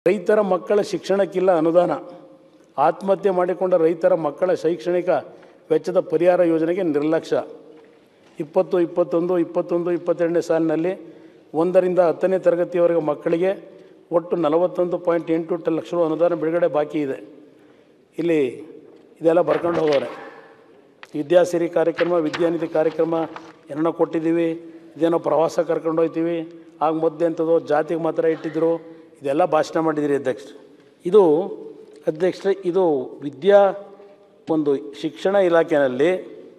ರೈತರ ಮಕ್ಕಳ ಶಿಕ್ಷಣಕ್ಕಿಲ್ಲ ಅನುದಾನ ಆತ್ಮಹತ್ಯೆ ಮಾಡಿಕೊಂಡ ರೈತರ ಮಕ್ಕಳ ಶೈಕ್ಷಣಿಕ ವೆಚ್ಚದ ಪರಿಹಾರ ಯೋಜನೆಗೆ ನಿರ್ಲಕ್ಷ್ಯ ಇಪ್ಪತ್ತು ಇಪ್ಪತ್ತೊಂದು ಇಪ್ಪತ್ತೊಂದು ಇಪ್ಪತ್ತೆರಡನೇ ಸಾಲಿನಲ್ಲಿ ಒಂದರಿಂದ ಹತ್ತನೇ ತರಗತಿಯವರೆಗೆ ಮಕ್ಕಳಿಗೆ ಒಟ್ಟು ನಲವತ್ತೊಂದು ಪಾಯಿಂಟ್ ಎಂಟು ಟ ಲಕ್ಷ ರು ಅನುದಾನ ಬಿಡುಗಡೆ ಬಾಕಿ ಇದೆ ಇಲ್ಲಿ ಇದೆಲ್ಲ ಬರ್ಕೊಂಡು ಹೋಗೋರೆ ವಿದ್ಯಾಸಿರಿ ಕಾರ್ಯಕ್ರಮ ವಿದ್ಯಾನಿಧಿ ಕಾರ್ಯಕ್ರಮ ಏನೋ ಕೊಟ್ಟಿದ್ದೀವಿ ಇದೇನೋ ಪ್ರವಾಸ ಕರ್ಕೊಂಡು ಹೋಗ್ತೀವಿ ಆಗ ಮೊದಲು ಎಂಥದ್ದು ಜಾತಿಗೆ ಮಾತ್ರ ಇಟ್ಟಿದ್ದರು ಇದೆಲ್ಲ ಭಾಷಣ ಮಾಡಿದಿರಿ ಅಧ್ಯಕ್ಷರು ಇದು ಅಧ್ಯಕ್ಷರೇ ಇದು ವಿದ್ಯಾ ಒಂದು ಶಿಕ್ಷಣ ಇಲಾಖೆಯಲ್ಲಿ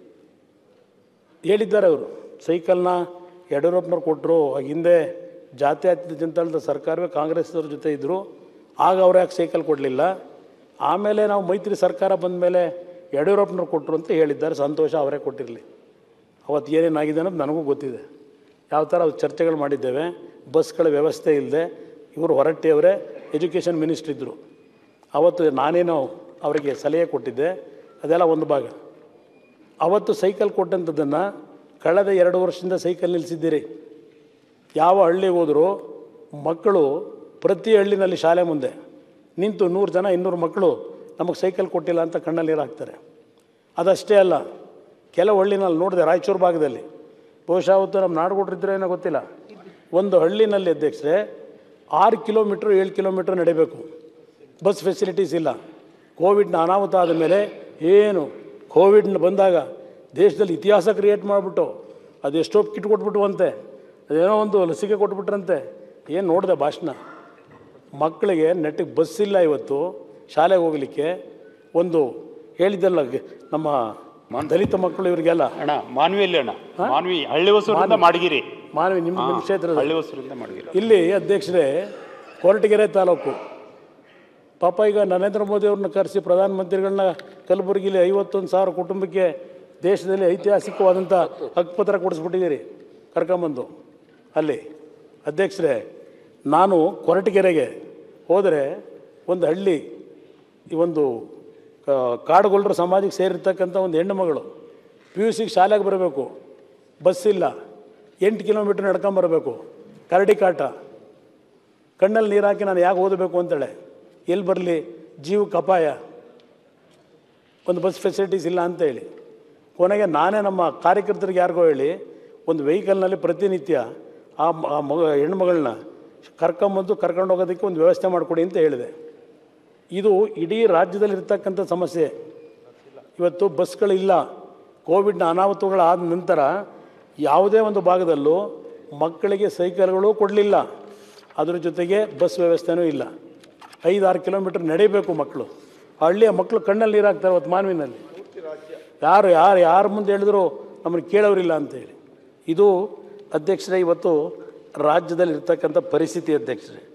ಹೇಳಿದ್ದಾರೆ ಅವರು ಸೈಕಲ್ನ ಯಡಿಯೂರಪ್ಪನವ್ರು ಕೊಟ್ಟರು ಹಿಂದೆ ಜಾತ್ಯತೀತ ಜನತಾದಳದ ಸರ್ಕಾರವೇ ಕಾಂಗ್ರೆಸ್ನವ್ರ ಜೊತೆ ಇದ್ದರು ಆಗ ಅವ್ರು ಯಾಕೆ ಸೈಕಲ್ ಕೊಡಲಿಲ್ಲ ಆಮೇಲೆ ನಾವು ಮೈತ್ರಿ ಸರ್ಕಾರ ಬಂದ ಮೇಲೆ ಯಡಿಯೂರಪ್ಪನವ್ರು ಕೊಟ್ಟರು ಅಂತ ಹೇಳಿದ್ದಾರೆ ಸಂತೋಷ ಅವರೇ ಕೊಟ್ಟಿರಲಿ ಅವತ್ತು ಏನೇನಾಗಿದೆ ಅನ್ನೋದು ನನಗೂ ಗೊತ್ತಿದೆ ಯಾವ ಥರ ಅವ್ರು ಚರ್ಚೆಗಳು ಮಾಡಿದ್ದೇವೆ ಬಸ್ಗಳ ವ್ಯವಸ್ಥೆ ಇಲ್ಲದೆ ಇವರು ಹೊರಟ್ಟಿಯವರೇ ಎಜುಕೇಷನ್ ಮಿನಿಸ್ಟ್ರ್ ಇದ್ದರು ಅವತ್ತು ನಾನೇನೋ ಅವರಿಗೆ ಸಲಹೆ ಕೊಟ್ಟಿದ್ದೆ ಅದೆಲ್ಲ ಒಂದು ಭಾಗ ಅವತ್ತು ಸೈಕಲ್ ಕೊಟ್ಟಂಥದ್ದನ್ನು ಕಳೆದ ಎರಡು ವರ್ಷದಿಂದ ಸೈಕಲ್ ನಿಲ್ಲಿಸಿದ್ದೀರಿ ಯಾವ ಹಳ್ಳಿಗೆ ಹೋದರೂ ಮಕ್ಕಳು ಪ್ರತಿ ಹಳ್ಳಿನಲ್ಲಿ ಶಾಲೆ ಮುಂದೆ ನಿಂತು ನೂರು ಜನ ಇನ್ನೂರು ಮಕ್ಕಳು ನಮಗೆ ಸೈಕಲ್ ಕೊಟ್ಟಿಲ್ಲ ಅಂತ ಕಣ್ಣಲ್ಲಿ ನೀರು ಹಾಕ್ತಾರೆ ಅದಷ್ಟೇ ಅಲ್ಲ ಕೆಲವು ಹಳ್ಳಿನಲ್ಲಿ ನೋಡಿದೆ ರಾಯಚೂರು ಭಾಗದಲ್ಲಿ ಬಹುಶಃ ಅವತ್ತು ನಮ್ಮ ನಾಡುಗುಡ್ರಿದ್ರೆ ಏನೋ ಗೊತ್ತಿಲ್ಲ ಒಂದು ಹಳ್ಳಿನಲ್ಲಿ ಅಧ್ಯಕ್ಷರೇ ಆರು ಕಿಲೋಮೀಟ್ರ್ ಏಳು ಕಿಲೋಮೀಟ್ರ್ ನಡಿಬೇಕು ಬಸ್ ಫೆಸಿಲಿಟೀಸ್ ಇಲ್ಲ ಕೋವಿಡ್ನ ಅನಾಹುತ ಆದ ಮೇಲೆ ಏನು ಕೋವಿಡ್ನ ಬಂದಾಗ ದೇಶದಲ್ಲಿ ಇತಿಹಾಸ ಕ್ರಿಯೇಟ್ ಮಾಡಿಬಿಟ್ಟು ಅದೆಷ್ಟೋ ಕಿಟ್ ಕೊಟ್ಬಿಟ್ಟುವಂತೆ ಅದೇನೋ ಒಂದು ಲಸಿಕೆ ಕೊಟ್ಬಿಟ್ರಂತೆ ಏನು ನೋಡಿದೆ ಭಾಷಣ ಮಕ್ಕಳಿಗೆ ನೆಟ್ಟಿಗೆ ಬಸ್ ಇಲ್ಲ ಇವತ್ತು ಶಾಲೆಗೆ ಹೋಗಲಿಕ್ಕೆ ಒಂದು ಹೇಳಿದ್ದಲ್ಲ ಗ- ನಮ್ಮ ದಲಿತ ಮಕ್ಕಳು ಇವರಿಗೆಲ್ಲ ಅಣ್ಣ ಮಾನ್ವಿಯಲ್ಲಿ ಅಣ್ಣ ಮಾನ್ವಿ ಹಳ್ಳಿ ಹೊಸೂರಿಂದ ಮಾಡಗಿರಿ ಮಾನವಿ ನಿಮ್ಮ ನಿಮ್ಮ ಕ್ಷೇತ್ರದ ಹಳ್ಳಿ ಹೊಸೂರಿಂದ ಮಾಡಗಿರಿ ಇಲ್ಲಿ ಅಧ್ಯಕ್ಷರೇ ಕೊರಟಗೆರೆ ತಾಲೂಕು ಪಾಪ ಈಗ ನರೇಂದ್ರ ಮೋದಿ ಅವ್ರನ್ನ ಕರೆಸಿ ಪ್ರಧಾನಮಂತ್ರಿಗಳನ್ನ ಕಲಬುರಗಿಲಿ ಐವತ್ತೊಂದು ಸಾವಿರ ಕುಟುಂಬಕ್ಕೆ ದೇಶದಲ್ಲಿ ಐತಿಹಾಸಿಕವಾದಂಥ ಹಕ್ಕುಪತ್ರ ಕೊಡಿಸ್ಬಿಟ್ಟಿದ್ದೀರಿ ಕರ್ಕೊಂಬಂದು ಅಲ್ಲಿ ಅಧ್ಯಕ್ಷರೇ ನಾನು ಕೊರಟಗೆರೆಗೆ ಹೋದರೆ ಒಂದು ಹಳ್ಳಿ ಈ ಒಂದು ಕ- ಕಾಡುಗೊಲ್ಲರ ಸಮಾಜಕ್ಕೆ ಸೇರಿರ್ತಕ್ಕಂಥ ಒಂದು ಹೆಣ್ಣು ಮಗಳು ಪಿ ಯು ಸಿಗೆ ಶಾಲೆಗೆ ಬರಬೇಕು ಬಸ್ ಇಲ್ಲ ಎಂಟು ಕಿಲೋಮೀಟ್ರ್ ನಡ್ಕೊಂಬರ್ಬೇಕು ಕರಡಿ ಕಾಟ ಕಣ್ಣಲ್ಲಿ ನೀರು ಹಾಕಿ ನಾನು ಯಾಕೆ ಓದಬೇಕು ಅಂತೇಳೆ ಎಲ್ಲಿ ಬರಲಿ ಜೀವಕ್ಕೆ ಅಪಾಯ ಒಂದು ಬಸ್ ಫೆಸಿಲಿಟೀಸ್ ಇಲ್ಲ ಅಂತ ಹೇಳಿ ಕೊನೆಗೆ ನಾನೇ ನಮ್ಮ ಕಾರ್ಯಕರ್ತರಿಗೆ ಯಾರಿಗೋ ಹೇಳಿ ಒಂದು ವೆಹಿಕಲ್ನಲ್ಲಿ ಪ್ರತಿನಿತ್ಯ ಆ ಮ- ಆ ಮಗ ಹೆಣ್ಮಗಳನ್ನ ಕರ್ಕೊಂಬಂದು ಕರ್ಕೊಂಡು ಹೋಗೋದಕ್ಕೆ ಒಂದು ವ್ಯವಸ್ಥೆ ಮಾಡಿಕೊಡಿ ಅಂತ ಹೇಳಿದೆ ಇದು ಇಡೀ ರಾಜ್ಯದಲ್ಲಿ ಇರ್ತಕ್ಕಂಥ ಸಮಸ್ಯೆ ಇವತ್ತು ಬಸ್ಗಳಿಲ್ಲ ಕೋವಿಡ್ನ ಅನಾಹುತಗಳಾದ ನಂತರ ಯಾವುದೇ ಒಂದು ಭಾಗದಲ್ಲೂ ಮಕ್ಕಳಿಗೆ ಸೈಕಲ್ಗಳು ಕೊಡಲಿಲ್ಲ ಅದ್ರ ಜೊತೆಗೆ ಬಸ್ ವ್ಯವಸ್ಥೆನೂ ಇಲ್ಲ ಐದಾರು ಕಿಲೋಮೀಟ್ರ್ ನಡಿಬೇಕು ಮಕ್ಕಳು ಹಳ್ಳಿಯ ಮಕ್ಕಳು ಕಣ್ಣಲ್ಲಿ ನೀರು ಹಾಕ್ತಾರೆ ಅವತ್ತು ಮಾನವಿನಲ್ಲಿ ಯಾರು ಯಾರು ಯಾರ ಮುಂದೆ ಹೇಳಿದ್ರು ನಮ್ಮನ್ನು ಕೇಳೋರಿಲ್ಲ ಅಂತೇಳಿ ಇದು ಅಧ್ಯಕ್ಷರೇ ಇವತ್ತು ರಾಜ್ಯದಲ್ಲಿ ಇರ್ತಕ್ಕಂಥ ಪರಿಸ್ಥಿತಿ ಅಧ್ಯಕ್ಷರೇ